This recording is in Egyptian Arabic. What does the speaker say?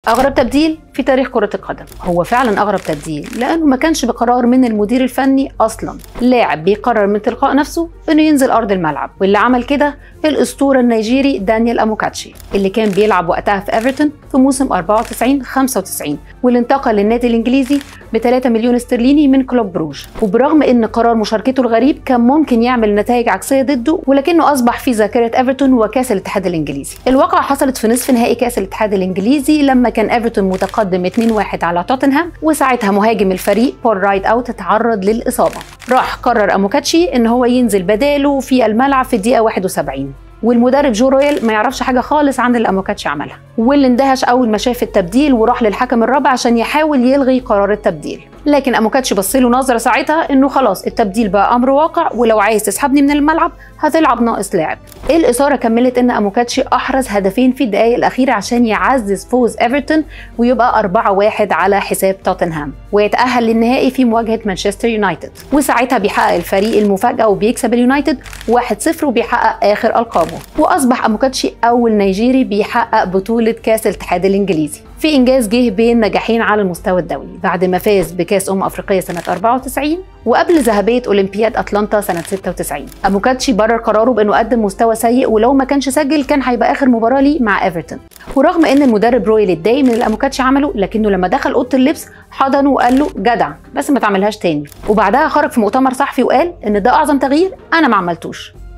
اغرب تبديل في تاريخ كرة القدم هو فعلا اغرب تبديل لانه ما كانش بقرار من المدير الفني اصلا لاعب بيقرر من تلقاء نفسه انه ينزل ارض الملعب واللي عمل كده الاسطوره النيجيري دانيال اموكاتشي اللي كان بيلعب وقتها في ايفرتون في موسم 94 95 واللي انتقل للنادي الانجليزي ب 3 مليون استرليني من كلوب بروج وبرغم ان قرار مشاركته الغريب كان ممكن يعمل نتائج عكسيه ضده ولكنه اصبح في ذاكره ايفرتون وكاس الاتحاد الانجليزي الواقعه حصلت في نصف نهائي كاس الاتحاد الانجليزي لما كان ايفرتون متقدم 2-1 على توتنهام وساعتها مهاجم الفريق بول رايت اوت اتعرض للاصابه راح قرر اموكاتشي ان هو ينزل بداله في الملعب في الدقيقه 71 والمدرب جو رويال ما يعرفش حاجه خالص عن اللي اموكاتش عملها واللي اندهش اول ما شاف التبديل وراح للحكم الرابع عشان يحاول يلغي قرار التبديل لكن اموكاتش بص له نظره ساعتها انه خلاص التبديل بقى امر واقع ولو عايز تسحبني من الملعب هتلعب ناقص لاعب الاثاره كملت ان اموكاتشي احرز هدفين في الدقائق الاخيره عشان يعزز فوز ايفرتون ويبقى 4-1 على حساب توتنهام ويتاهل للنهائي في مواجهه مانشستر يونايتد وساعتها بيحقق الفريق المفاجاه وبيكسب اليونايتد 1-0 وبيحقق اخر القابه واصبح اموكاتشي اول نيجيري بيحقق بطوله كاس الاتحاد الانجليزي في انجاز جه بين نجاحين على المستوى الدولي بعد ما فاز بكاس امم افريقيا سنه 94 وقبل ذهبيه اولمبياد اتلانتا سنه 96 اموكاتشي برر قراره بانه قدم مستوى سيء ولو ما كانش سجل كان هيبقى اخر مباراه ليه مع ايفرتون ورغم ان المدرب رويل اتضايق من اللي اموكاتشي عمله لكنه لما دخل اوضه اللبس حضنه وقال له جدع بس ما تعملهاش تاني وبعدها خرج في مؤتمر صحفي وقال ان ده اعظم تغيير انا ما عملتوش